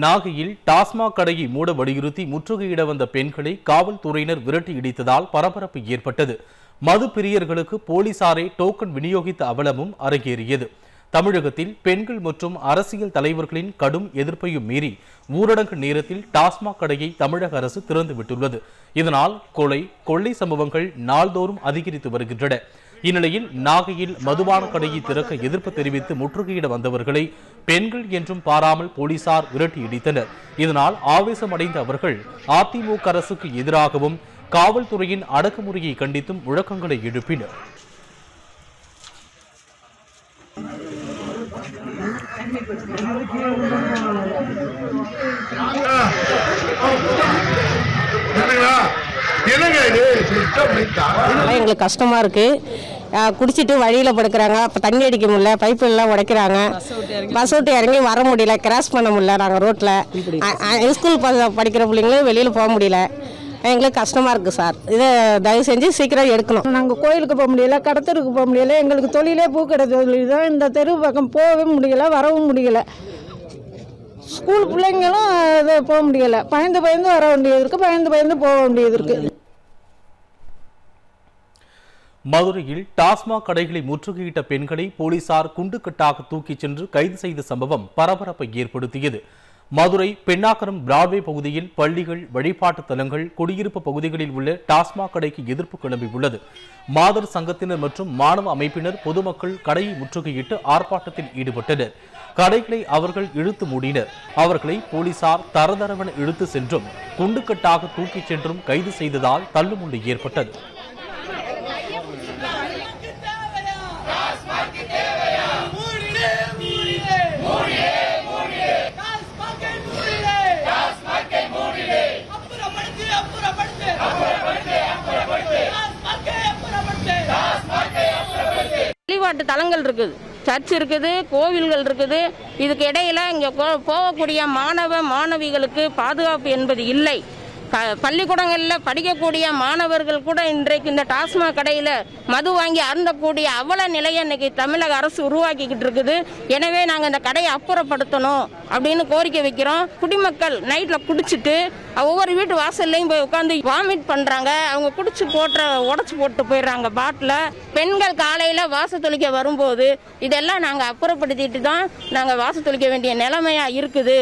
நாகையில் டாஸ்மாக் கடையை மூட வலியுறுத்தி முற்றுகையிட வந்த பெண்களை காவல்துறையினர் விரட்டி இடித்ததால் பரபரப்பு ஏற்பட்டது மது பிரியர்களுக்கு போலீசாரை டோக்கன் விநியோகித்த அவலமும் அரங்கேறியது தமிழகத்தில் பெண்கள் மற்றும் அரசியல் தலைவர்களின் கடும் எதிர்ப்பையும் மீறி ஊரடங்கு நேரத்தில் டாஸ்மாக் கடையை தமிழக அரசு திறந்து விட்டுள்ளது இதனால் கொலை கொள்ளை சம்பவங்கள் நாள்தோறும் அதிகரித்து வருகின்றன இந்நிலையில் நாகையில் மதுபான கடையை திறக்க எதிர்ப்பு தெரிவித்து முற்றுகையிட வந்தவர்களை பெண்கள் என்றும் பாராமல் போலீசார் விரட்டி இடித்தனர் இதனால் ஆவேசமடைந்த அவர்கள் அதிமுக அரசுக்கு எதிராகவும் காவல்துறையின் அடக்குமுறையை கண்டித்தும் முழக்கங்களை எழுப்பினர் என்னங்களா? என்னங்க இது சுத்தம் பண்ணிட்டா? அதெல்லாம் எங்களுக்கு கஷ்டமாக இருக்குது குடிச்சிட்டு வழியில் படுக்கிறாங்க அப்போ தண்ணி அடிக்க முடியல பைப்பு எல்லாம் உடைக்கிறாங்க பஸ் விட்டு இறங்கி வர முடியல கிராஸ் பண்ண முடியல நாங்கள் ரோட்டில் ஸ்கூல் படிக்கிற பிள்ளைங்களும் வெளியில் போக முடியல எங்களுக்கு கஷ்டமாக இருக்குது சார் இதை தயவு செஞ்சு சீக்கிரம் எடுக்கணும் நாங்கள் கோயிலுக்கு போக முடியல கடத்தருக்கு போக முடியல எங்களுக்கு தொழிலே பூக்கடை தொழில் தான் இந்த தெரு பக்கம் போகவே முடியல வரவும் முடியல ஸ்கூல் பிள்ளைங்களும் இது போக முடியல பயந்து பயந்து வர வேண்டியது இருக்குது பயந்து பயந்து போக வேண்டியது இருக்குது மதுரையில் டாஸ்மாக் கடைகளை முற்றுகையிட்ட பெண்களை போலீசார் குண்டுக்கட்டாக தூக்கிச் சென்று கைது செய்த சம்பவம் பரபரப்பை ஏற்படுத்தியது மதுரை பெண்ணாகரம் பிராட்வே பகுதியில் பள்ளிகள் வழிபாட்டு தலங்கள் குடியிருப்பு பகுதிகளில் உள்ள டாஸ்மாக் கடைக்கு எதிர்ப்பு கிளம்பியுள்ளது மாதர் சங்கத்தினர் மற்றும் மாணவ அமைப்பினர் பொதுமக்கள் கடையை முற்றுகையிட்டு ஆர்ப்பாட்டத்தில் ஈடுபட்டனர் கடைகளை அவர்கள் இழுத்து மூடினர் அவர்களை போலீசார் தரதரவென இழுத்து சென்றும் குண்டுக்கட்டாக தூக்கிச் சென்றும் கைது செய்ததால் தள்ளுமுள்ளு ஏற்பட்டது வழிபாட்டு தலங்கள் இருக்குது சர்ச் இருக்குது கோவில்கள் இருக்குது இதுக்கு இடையில இங்க கோ- போகக்கூடிய மாணவ மாணவிகளுக்கு பாதுகாப்பு என்பது இல்லை க- பள்ளிக்கூடங்களில் படிக்கக்கூடிய மாணவர்கள் கூட இன்றைக்கு இந்த டாஸ்மாக் கடையில் மது வாங்கி அருந்தக்கூடிய அவல நிலையை இன்னைக்கு தமிழக அரசு உருவாக்கிக்கிட்டு இருக்குது எனவே நாங்கள் இந்த கடையை அப்புறப்படுத்தணும் அப்படின்னு கோரிக்கை வைக்கிறோம் குடிமக்கள் நைட்டில் குடிச்சிட்டு ஒவ்வொரு வீட்டு வாசல்லையும் போய் உட்காந்து வாமிட் பண்ணுறாங்க அவங்க குடிச்சு போட்ட உடச்சி போட்டு போயிடுறாங்க பாட்டில் பெண்கள் காலையில் வாச தொளிக்க வரும்போது இதெல்லாம் நாங்கள் அப்புறப்படுத்திட்டு தான் நாங்கள் வாச தொளிக்க வேண்டிய நிலைமையாக இருக்குது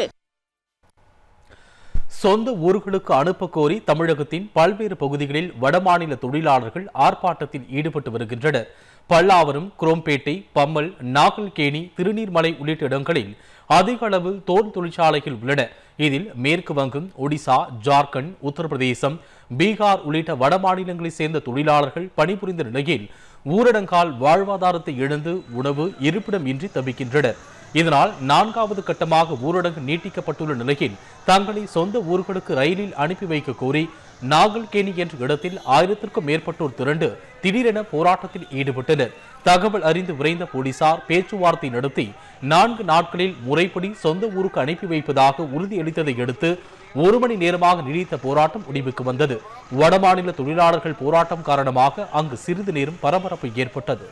சொந்த ஊர்களுக்கு அனுப்ப கோரி தமிழகத்தின் பல்வேறு பகுதிகளில் வடமாநில தொழிலாளர்கள் ஆர்ப்பாட்டத்தில் ஈடுபட்டு வருகின்றனர் பல்லாவரம் குரோம்பேட்டை பம்மல் நாகல்கேணி திருநீர்மலை உள்ளிட்ட இடங்களில் அதிக அளவு தோல் தொழிற்சாலைகள் உள்ளன இதில் மேற்கு வங்கம் ஒடிசா ஜார்க்கண்ட் உத்தரப்பிரதேசம் பீகார் உள்ளிட்ட வடமாநிலங்களைச் சேர்ந்த தொழிலாளர்கள் பணிபுரிந்த நிலையில் ஊரடங்கால் வாழ்வாதாரத்தை இழந்து உணவு இருப்பிடம் இன்றி தவிக்கின்றனர் இதனால் நான்காவது கட்டமாக ஊரடங்கு நீட்டிக்கப்பட்டுள்ள நிலையில் தங்களை சொந்த ஊர்களுக்கு ரயிலில் அனுப்பி வைக்க கோரி நாகல்கேணி என்ற இடத்தில் ஆயிரத்திற்கும் மேற்பட்டோர் திரண்டு திடீரென போராட்டத்தில் ஈடுபட்டனர் தகவல் அறிந்து விரைந்த போலீசார் பேச்சுவார்த்தை நடத்தி நான்கு நாட்களில் முறைப்படி சொந்த ஊருக்கு அனுப்பி வைப்பதாக உறுதியளித்ததை அடுத்து ஒரு மணி நேரமாக நீடித்த போராட்டம் முடிவுக்கு வந்தது வடமாநில தொழிலாளர்கள் போராட்டம் காரணமாக அங்கு சிறிது நேரம் பரபரப்பு ஏற்பட்டது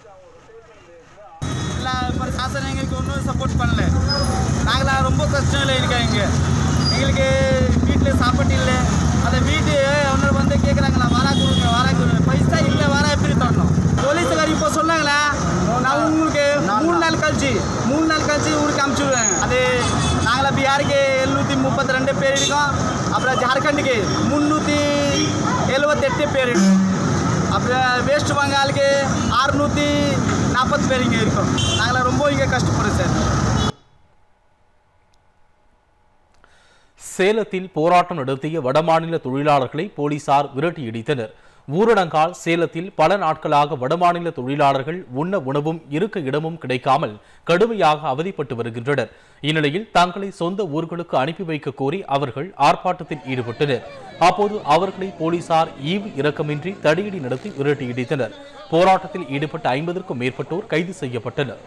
எல்லா பிரசாசனம் எங்களுக்கு ஒன்றும் சப்போர்ட் பண்ணல நாங்களாம் ரொம்ப கஷ்டங்கள் இருக்கோம் இங்கே எங்களுக்கு வீட்டில் சாப்பாடு இல்லை அந்த வீட்டு ஒன்று வந்து கேட்குறாங்களா வாரா கொடுங்க வாரா கொடுங்க பைசா இல்லை வாரா எப்படி தரணும் போலீஸுக்கார் இப்போ சொன்னாங்களா நான் உங்களுக்கு மூணு நாள் கழிச்சு மூணு நாள் கழிச்சு ஊருக்கு அமுச்சுடுவேன் அது நாங்களாம் பிஹாருக்கு எழுநூற்றி முப்பத்தி ரெண்டு பேர் இருக்கோம் அப்புறம் ஜார்க்கண்டுக்கு முந்நூற்றி எழுபத்தெட்டு பேர் இருக்கோம் அப்புறம் வெஸ்ட் பெங்காலுக்கு அறுநூற்றி நாற்பது பேர் இங்கே இருக்கோம் நாங்களாம் ரொம்ப இங்கே கஷ்டப்படுறோம் சார் சேலத்தில் போராட்டம் நடத்திய வடமாநில தொழிலாளர்களை போலீசார் விரட்டி இடித்தனர் ஊரடங்கால் சேலத்தில் பல நாட்களாக வடமாநில தொழிலாளர்கள் உண்ண உணவும் இருக்க இடமும் கிடைக்காமல் கடுமையாக அவதிப்பட்டு வருகின்றனர் இந்நிலையில் தங்களை சொந்த ஊர்களுக்கு அனுப்பி வைக்க கோரி அவர்கள் ஆர்ப்பாட்டத்தில் ஈடுபட்டனர் அப்போது அவர்களை போலீசார் ஈவு இரக்கமின்றி தடியடி நடத்தி விரட்டி இடித்தனர் போராட்டத்தில் ஈடுபட்ட ஐம்பதற்கும் மேற்பட்டோர் கைது செய்யப்பட்டனர்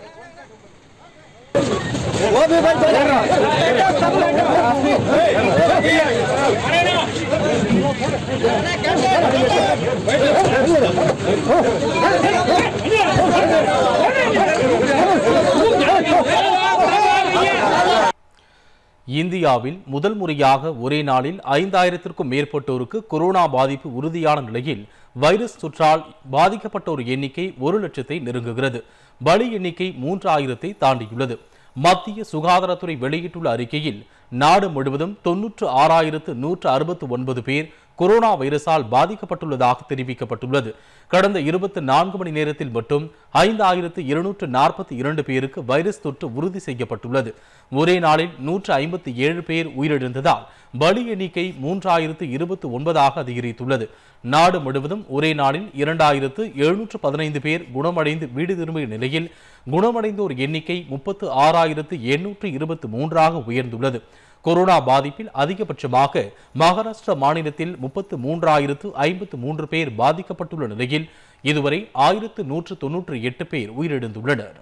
இந்தியாவில் முதல் முறையாக ஒரே நாளில் ஐந்தாயிரத்திற்கும் மேற்பட்டோருக்கு கொரோனா பாதிப்பு உறுதியான நிலையில் வைரஸ் தொற்றால் பாதிக்கப்பட்டோர் எண்ணிக்கை ஒரு லட்சத்தை நெருங்குகிறது பலி எண்ணிக்கை மூன்றாயிரத்தை தாண்டியுள்ளது மத்திய சுகாதாரத்துறை வெளியிட்டுள்ள அறிக்கையில் நாடு முழுவதும் தொன்னூற்று ஆறாயிரத்து நூற்று அறுபத்து ஒன்பது பேர் கொரோனா வைரஸால் பாதிக்கப்பட்டுள்ளதாக தெரிவிக்கப்பட்டுள்ளது கடந்த இருபத்தி நான்கு மணி நேரத்தில் மட்டும் ஐந்தாயிரத்து இருநூற்று நாற்பத்தி இரண்டு பேருக்கு வைரஸ் தொற்று உறுதி செய்யப்பட்டுள்ளது ஒரே நாளில் நூற்று ஐம்பத்தி ஏழு பேர் உயிரிழந்ததால் பலி எண்ணிக்கை மூன்றாயிரத்து இருபத்தி ஒன்பதாக அதிகரித்துள்ளது நாடு முழுவதும் ஒரே நாளில் இரண்டாயிரத்து எழுநூற்று பதினைந்து பேர் குணமடைந்து வீடு திரும்பிய நிலையில் குணமடைந்தோர் எண்ணிக்கை முப்பத்து ஆறாயிரத்து எண்ணூற்று இருபத்தி மூன்றாக உயர்ந்துள்ளது கொரோனா பாதிப்பில் அதிகபட்சமாக மகாராஷ்டிரா மாநிலத்தில் முப்பத்து மூன்றாயிரத்து ஐம்பத்து மூன்று பேர் பாதிக்கப்பட்டுள்ள நிலையில் இதுவரை ஆயிரத்து நூற்று தொன்னூற்று எட்டு பேர் உயிரிழந்துள்ளனர்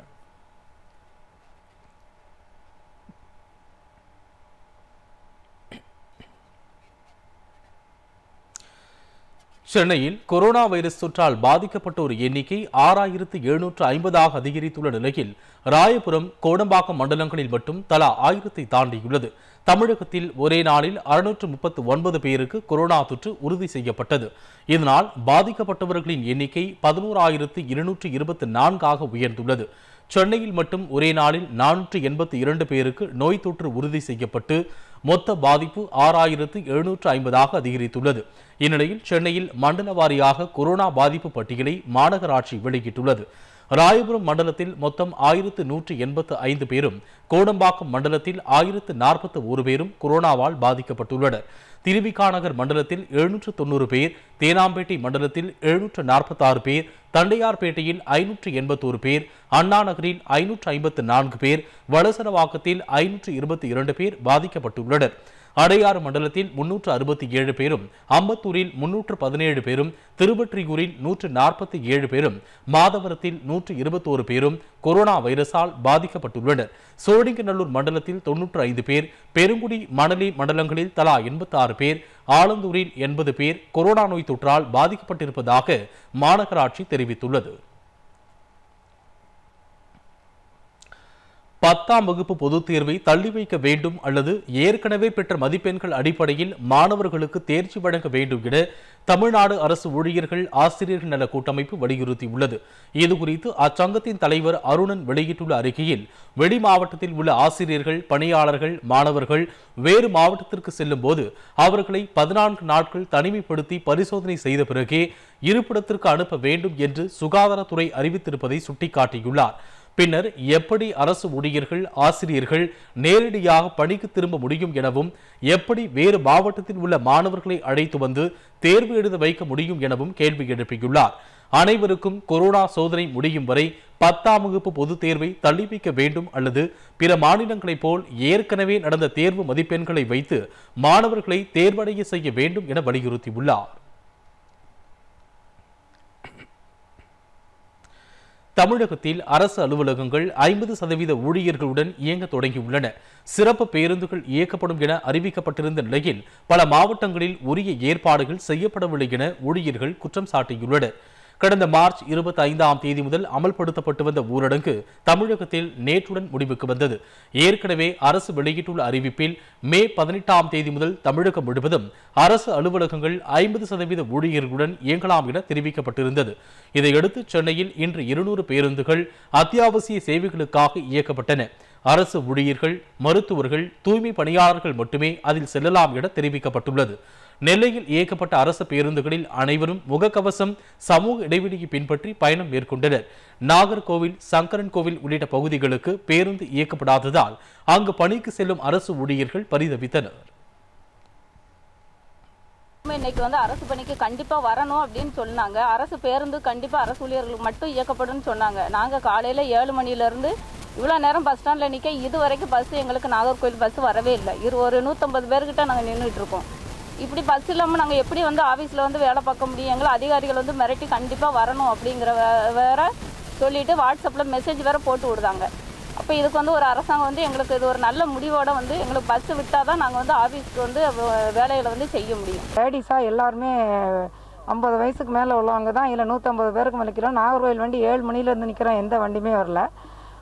சென்னையில் கொரோனா வைரஸ் தொற்றால் பாதிக்கப்பட்டோர் எண்ணிக்கை ஆறாயிரத்து எழுநூற்று ஐம்பதாக அதிகரித்துள்ள நிலையில் ராயபுரம் கோடம்பாக்கம் மண்டலங்களில் மட்டும் தலா ஆயிரத்தை தாண்டியுள்ளது தமிழகத்தில் ஒரே நாளில் அறுநூற்று முப்பத்து ஒன்பது பேருக்கு கொரோனா தொற்று உறுதி செய்யப்பட்டது இதனால் பாதிக்கப்பட்டவர்களின் எண்ணிக்கை பதினோராயிரத்து இருநூற்று இருபத்தி நான்காக உயர்ந்துள்ளது சென்னையில் மட்டும் ஒரே நாளில் நானூற்று எண்பத்தி இரண்டு பேருக்கு நோய் தொற்று உறுதி செய்யப்பட்டு மொத்த பாதிப்பு ஆறாயிரத்து எழுநூற்று ஐம்பதாக அதிகரித்துள்ளது இந்நிலையில் சென்னையில் மண்டல வாரியாக கொரோனா பாதிப்பு பட்டியலை மாநகராட்சி வெளியிட்டுள்ளது ராயபுரம் மண்டலத்தில் மொத்தம் ஆயிரத்து நூற்று எண்பத்து ஐந்து பேரும் கோடம்பாக்கம் மண்டலத்தில் ஆயிரத்து நாற்பத்து ஒரு பேரும் கொரோனாவால் பாதிக்கப்பட்டுள்ளனர் திருவிகாநகர் மண்டலத்தில் எழுநூற்று தொண்ணூறு பேர் தேனாம்பேட்டை மண்டலத்தில் எழுநூற்று நாற்பத்தாறு பேர் தண்டையார்பேட்டையில் ஐநூற்று எண்பத்தோரு பேர் அண்ணா நகரில் ஐநூற்று ஐம்பத்து நான்கு பேர் வலசரவாக்கத்தில் ஐநூற்று இருபத்தி இரண்டு பேர் பாதிக்கப்பட்டுள்ளனர் அடையாறு மண்டலத்தில் முன்னூற்று அறுபத்தி ஏழு பேரும் அம்பத்தூரில் முன்னூற்று பதினேழு பேரும் திருவொற்றியூரில் நூற்று நாற்பத்தி ஏழு பேரும் மாதவரத்தில் நூற்று இருபத்தோரு பேரும் கொரோனா வைரஸால் பாதிக்கப்பட்டுள்ளனர் சோழிங்கநல்லூர் மண்டலத்தில் தொன்னூற்று ஐந்து பேர் பெருங்குடி மணலி மண்டலங்களில் தலா எண்பத்தாறு பேர் ஆலந்தூரில் எண்பது பேர் கொரோனா நோய் தொற்றால் பாதிக்கப்பட்டிருப்பதாக மாநகராட்சி தெரிவித்துள்ளது பத்தாம் வகுப்பு பொதுத் தேர்வை தள்ளி வைக்க வேண்டும் அல்லது ஏற்கனவே பெற்ற மதிப்பெண்கள் அடிப்படையில் மாணவர்களுக்கு தேர்ச்சி வழங்க வேண்டும் என தமிழ்நாடு அரசு ஊழியர்கள் ஆசிரியர்கள் நல கூட்டமைப்பு வலியுறுத்தியுள்ளது இதுகுறித்து அச்சங்கத்தின் தலைவர் அருணன் வெளியிட்டுள்ள அறிக்கையில் வெளி மாவட்டத்தில் உள்ள ஆசிரியர்கள் பணியாளர்கள் மாணவர்கள் வேறு மாவட்டத்திற்கு செல்லும் போது அவர்களை பதினான்கு நாட்கள் தனிமைப்படுத்தி பரிசோதனை செய்த பிறகே இருப்பிடத்திற்கு அனுப்ப வேண்டும் என்று சுகாதாரத்துறை அறிவித்திருப்பதை சுட்டிக்காட்டியுள்ளார் பின்னர் எப்படி அரசு ஊழியர்கள் ஆசிரியர்கள் நேரடியாக பணிக்கு திரும்ப முடியும் எனவும் எப்படி வேறு மாவட்டத்தில் உள்ள மாணவர்களை அழைத்து வந்து தேர்வு எழுத வைக்க முடியும் எனவும் கேள்வி எழுப்பியுள்ளார் அனைவருக்கும் கொரோனா சோதனை முடியும் வரை பத்தாம் வகுப்பு பொதுத் தேர்வை தள்ளி வைக்க வேண்டும் அல்லது பிற மாநிலங்களைப் போல் ஏற்கனவே நடந்த தேர்வு மதிப்பெண்களை வைத்து மாணவர்களை தேர்வடைய செய்ய வேண்டும் என வலியுறுத்தியுள்ளார் தமிழகத்தில் அரசு அலுவலகங்கள் ஐம்பது சதவீத ஊழியர்களுடன் இயங்க தொடங்கியுள்ளன சிறப்பு பேருந்துகள் இயக்கப்படும் என அறிவிக்கப்பட்டிருந்த நிலையில் பல மாவட்டங்களில் உரிய ஏற்பாடுகள் செய்யப்படவில்லை என ஊழியர்கள் குற்றம் சாட்டியுள்ளனர் கடந்த மார்ச் இருபத்தி ஐந்தாம் தேதி முதல் அமல்படுத்தப்பட்டு வந்த ஊரடங்கு தமிழகத்தில் நேற்றுடன் முடிவுக்கு வந்தது ஏற்கனவே அரசு வெளியிட்டுள்ள அறிவிப்பில் மே பதினெட்டாம் தேதி முதல் தமிழகம் முழுவதும் அரசு அலுவலகங்கள் ஐம்பது சதவீத ஊழியர்களுடன் இயங்கலாம் என தெரிவிக்கப்பட்டிருந்தது இதையடுத்து சென்னையில் இன்று இருநூறு பேருந்துகள் அத்தியாவசிய சேவைகளுக்காக இயக்கப்பட்டன அரசு ஊழியர்கள் மருத்துவர்கள் தூய்மை பணியாளர்கள் மட்டுமே அதில் செல்லலாம் என தெரிவிக்கப்பட்டுள்ளது நெல்லையில் இயக்கப்பட்ட அரசு பேருந்துகளில் அனைவரும் முகக்கவசம் சமூக இடைவெளியை பின்பற்றி பயணம் மேற்கொண்டனர் நாகர்கோவில் சங்கரன் கோவில் உள்ளிட்ட பகுதிகளுக்கு பேருந்து இயக்கப்படாததால் அங்கு பணிக்கு செல்லும் அரசு ஊழியர்கள் பரிதவித்தனர் இன்னைக்கு வந்து அரசு பணிக்கு கண்டிப்பாக வரணும் அப்படின்னு சொன்னாங்க அரசு பேருந்து கண்டிப்பாக அரசு ஊழியர்களுக்கு மட்டும் இயக்கப்படும் சொன்னாங்க நாங்கள் காலையில் ஏழு மணிலேருந்து இவ்வளோ நேரம் பஸ் ஸ்டாண்டில் நிற்க இது வரைக்கும் பஸ் எங்களுக்கு நாகர்கோவில் பஸ் வரவே இல்லை இரு ஒரு நூற்றம்பது பேர்கிட்ட நாங்கள் நின்றுட்டு இருக்கோம் இப்படி பஸ் இல்லாமல் நாங்கள் எப்படி வந்து ஆஃபீஸில் வந்து வேலை பார்க்க முடியும் எங்களை அதிகாரிகள் வந்து மிரட்டி கண்டிப்பாக வரணும் அப்படிங்கிற வே- வேற சொல்லிட்டு வாட்ஸ்அப்பில் மெசேஜ் வேற போட்டு விடுதாங்க அப்போ இதுக்கு வந்து ஒரு அரசாங்கம் வந்து எங்களுக்கு இது ஒரு நல்ல முடிவோட வந்து எங்களுக்கு பஸ் விட்டால் தான் நாங்கள் வந்து ஆஃபீஸ்க்கு வந்து வே- வேலைகளை வந்து செய்ய முடியும் லேடிஸாக எல்லாருமே ஐம்பது வயசுக்கு மேலே உள்ளவங்க தான் இதில் நூற்றம்பது பேருக்கு மேலே நிற்கிறோம் நாகர்கோவில் வண்டி ஏழு மணிலேருந்து நிற்கிறோம் எந்த வண்டியுமே வரல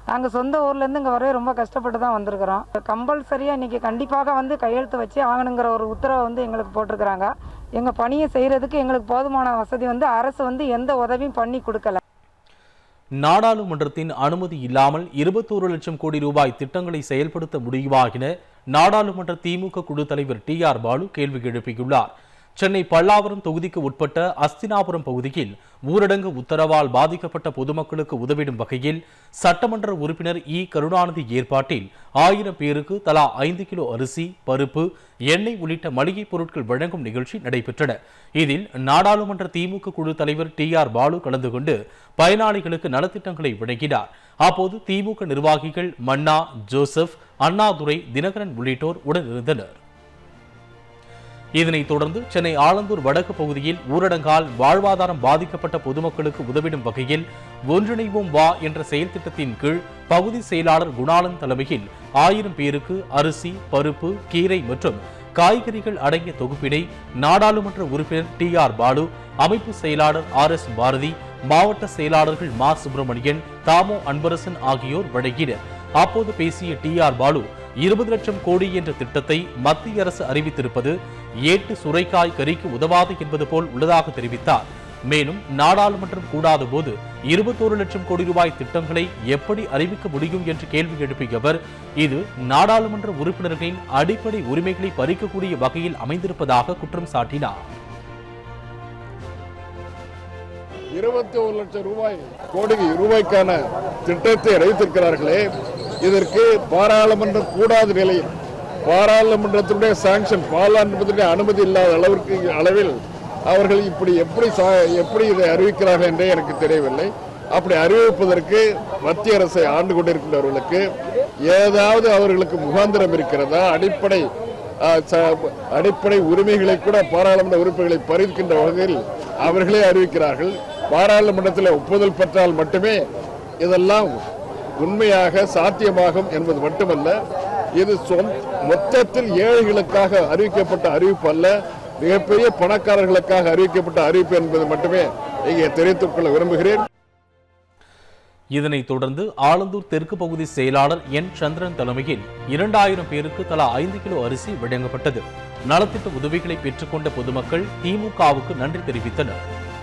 நாங்கள் சொந்த ஊர்லேருந்து இங்கே வரவே ரொம்ப கஷ்டப்பட்டு தான் வந்திருக்கிறோம் கம்பல்சரியாக இன்றைக்கி கண்டிப்பாக வந்து கையெழுத்து வச்சு ஆகணுங்கிற ஒரு உத்தரவை வந்து எங்களுக்கு போட்டிருக்கிறாங்க எங்கள் பணியை செய்கிறதுக்கு எங்களுக்கு போதுமான வசதி வந்து அரசு வந்து எந்த உதவியும் பண்ணி கொடுக்கல நாடாளுமன்றத்தின் அனுமதி இல்லாமல் இருபத்தோரு லட்சம் கோடி ரூபாய் திட்டங்களை செயல்படுத்த முடியுமா என நாடாளுமன்ற திமுக குழு தலைவர் டி ஆர் பாலு கேள்வி எழுப்பியுள்ளார் சென்னை பல்லாவரம் தொகுதிக்கு உட்பட்ட அஸ்தினாபுரம் பகுதியில் ஊரடங்கு உத்தரவால் பாதிக்கப்பட்ட பொதுமக்களுக்கு உதவிடும் வகையில் சட்டமன்ற உறுப்பினர் இ கருணாநிதி ஏற்பாட்டில் ஆயிரம் பேருக்கு தலா ஐந்து கிலோ அரிசி பருப்பு எண்ணெய் உள்ளிட்ட மளிகைப் பொருட்கள் வழங்கும் நிகழ்ச்சி நடைபெற்றன இதில் நாடாளுமன்ற திமுக குழு தலைவர் டி ஆர் பாலு கலந்து கொண்டு பயனாளிகளுக்கு நலத்திட்டங்களை வழங்கினார் அப்போது திமுக நிர்வாகிகள் மன்னா ஜோசப் அண்ணாதுரை தினகரன் உள்ளிட்டோர் உடனிருந்தனர் இதனைத் தொடர்ந்து சென்னை ஆலந்தூர் வடக்கு பகுதியில் ஊரடங்கால் வாழ்வாதாரம் பாதிக்கப்பட்ட பொதுமக்களுக்கு உதவிடும் வகையில் ஒன்றிணைவோம் வா என்ற செயல் திட்டத்தின் கீழ் பகுதி செயலாளர் குணாளன் தலைமையில் ஆயிரம் பேருக்கு அரிசி பருப்பு கீரை மற்றும் காய்கறிகள் அடங்கிய தொகுப்பினை நாடாளுமன்ற உறுப்பினர் டி ஆர் பாலு அமைப்பு செயலாளர் ஆர் எஸ் பாரதி மாவட்ட செயலாளர்கள் மா சுப்பிரமணியன் தாமோ அன்பரசன் ஆகியோர் வழங்கினர் அப்போது பேசிய டி ஆர் பாலு இருபது லட்சம் கோடி என்ற திட்டத்தை மத்திய அரசு அறிவித்திருப்பது ஏட்டு சுரைக்காய் கறிக்கு உதவாது என்பது போல் உள்ளதாக தெரிவித்தார் மேலும் நாடாளுமன்றம் கூடாத போது இருபத்தோரு லட்சம் கோடி ரூபாய் திட்டங்களை எப்படி அறிவிக்க முடியும் என்று கேள்வி எழுப்பிய அவர் இது நாடாளுமன்ற உறுப்பினர்களின் அடிப்படை உரிமைகளை பறிக்கக்கூடிய வகையில் அமைந்திருப்பதாக குற்றம் சாட்டினார் இருபத்தி ஒரு லட்சம் ரூபாய் கோடி ரூபாய்க்கான திட்டத்தை அறிவித்திருக்கிறார்களே இதற்கு பாராளுமன்றம் கூடாத நிலையில் பாராளுமன்றத்தினுடைய சாங்ஷன் பாராளுமன்றத்தினுடைய அனுமதி இல்லாத அளவிற்கு அளவில் அவர்கள் இப்படி எப்படி சா- எப்படி இதை அறிவிக்கிறார்கள் என்றே எனக்கு தெரியவில்லை அப்படி அறிவிப்பதற்கு மத்திய அரசை ஆண்டு கொண்டிருக்கின்றவர்களுக்கு ஏதாவது அவர்களுக்கு முகாந்திரம் இருக்கிறதா அடிப்படை ஆ, ச- அடிப்படை உரிமைகளை கூட பாராளுமன்ற உறுப்பினர்களை பறிக்கின்ற வகையில் அவர்களே அறிவிக்கிறார்கள் பாராளுமன்றத்தில் ஒப்புதல் பெற்றால் மட்டுமே இதெல்லாம் உண்மையாக சாத்தியமாகும் என்பது மட்டுமல்ல இது சொந்த மொத்தத்தில் ஏழைகளுக்காக அறிவிக்கப்பட்ட அறிவிப்பு அல்ல மிகப்பெரிய பணக்காரர்களுக்காக அறிவிக்கப்பட்ட அறிவிப்பு என்பது மட்டுமே இங்கே தெரிவித்துக் கொள்ள விரும்புகிறேன் இதனைத் தொடர்ந்து ஆலந்தூர் தெற்கு பகுதி செயலாளர் என் சந்திரன் தலைமையில் இரண்டாயிரம் பேருக்கு தலா ஐந்து கிலோ அரிசி வழங்கப்பட்டது நலத்திட்ட உதவிகளை பெற்றுக்கொண்ட பொதுமக்கள் திமுகவுக்கு நன்றி தெரிவித்தனர்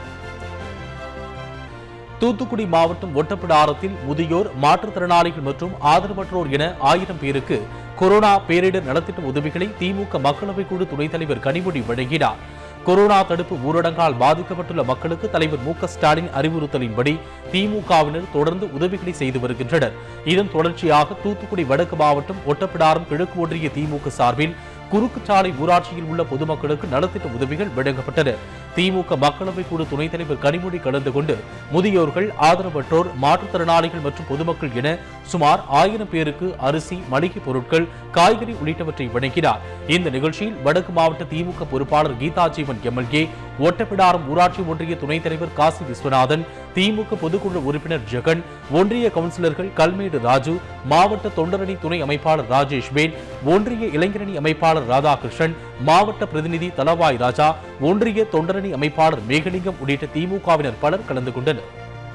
தூத்துக்குடி மாவட்டம் ஒட்டப்பிடாரத்தில் முதியோர் மாற்றுத்திறனாளிகள் மற்றும் ஆதரவற்றோர் என ஆயிரம் பேருக்கு கொரோனா பேரிடர் நலத்திட்ட உதவிகளை திமுக மக்களவை குழு துணைத் தலைவர் கனிமொழி வழங்கினார் கொரோனா தடுப்பு ஊரடங்கால் பாதிக்கப்பட்டுள்ள மக்களுக்கு தலைவர் மு க ஸ்டாலின் அறிவுறுத்தலின்படி திமுகவினர் தொடர்ந்து உதவிகளை செய்து வருகின்றனர் இதன் தொடர்ச்சியாக தூத்துக்குடி வடக்கு மாவட்டம் ஒட்டப்பிடாரம் கிழக்கு ஒன்றிய திமுக சார்பில் குறுக்குச்சாலை ஊராட்சியில் உள்ள பொதுமக்களுக்கு நலத்திட்ட உதவிகள் வழங்கப்பட்டன திமுக மக்களவை குழு துணைத் தலைவர் கனிமொழி கலந்து கொண்டு முதியோர்கள் ஆதரவற்றோர் மாற்றுத்திறனாளிகள் மற்றும் பொதுமக்கள் என சுமார் ஆயிரம் பேருக்கு அரிசி மளிகை பொருட்கள் காய்கறி உள்ளிட்டவற்றை வழங்கினார் இந்த நிகழ்ச்சியில் வடக்கு மாவட்ட திமுக பொறுப்பாளர் கீதா ஜீவன் எம்எல்ஏ ஒட்டப்பிடாரம் ஊராட்சி ஒன்றிய துணைத் தலைவர் காசி விஸ்வநாதன் திமுக பொதுக்குழு உறுப்பினர் ஜெகன் ஒன்றிய கவுன்சிலர்கள் கல்மேடு ராஜு மாவட்ட தொண்டரணி துணை அமைப்பாளர் ராஜேஷ் வேல் ஒன்றிய இளைஞரணி அமைப்பாளர் ராதாகிருஷ்ணன் மாவட்ட பிரதிநிதி தலவாய் ராஜா ஒன்றிய தொண்டரணி அமைப்பாளர் மேகலிங்கம் உள்ளிட்ட திமுகவினர் பலர் கலந்து கொண்டனர்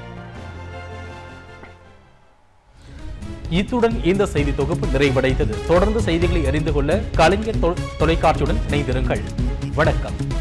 இத்துடன் இந்த செய்தி தொகுப்பு நிறைவடைந்தது தொடர்ந்து செய்திகளை அறிந்து கொள்ள கலைஞர் தொ- தொலைக்காட்சியுடன் இணைந்திருங்கள் வணக்கம்